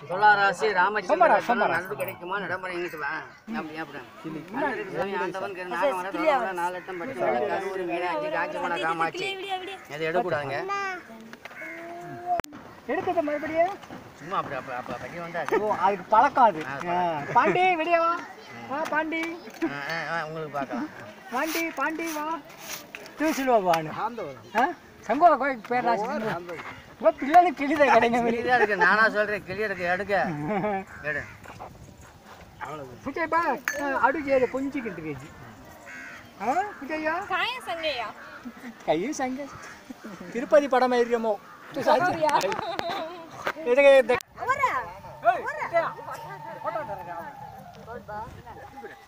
துளாராசி ராமச்சந்திரன் நல்லது கிடைக்குமா நடைமுறை எங்கிட்டு வா அப்படி அப்படி நல்லது சாமி ஆண்டவன் கரு நாகம் வர தோலம் வர நாலு லட்சம் பட்டு வர கருவூர் மீனாட்சி காஞ்சிபுர காமாட்சி அதை எடுக்கக்கூடாதுங்க எடுக்கிறது மறுபடியும் சும்மா அப்படி அப்படி அப்படி அப்படி வந்தா ஓ அதுக்கு பழக்கம் அது ஆ. பாண்டி வெளியே வா வா பாண்டி ஆ, ஆ, ஆ, உங்களுக்கு பார்க்கலாம் பாண்டி பாண்டி வா தூசில் வான்னு ஆ சங்கோல கோயில் பேர் ராசி இப்போ பிள்ளைனு கிளித கிடைங்க கிளிதான் இருக்கு நானா சொல்றேன் கிளி இருக்கு எடுக்க எடு புச்சைப்பா அடிச்சேரு கொஞ்சிக்கிட்டு கேஜி ஆ புச்சையா காயம் சங்கையா கையும் சங்க திருப்பதி படம் ஏறியமோ இதுக்கு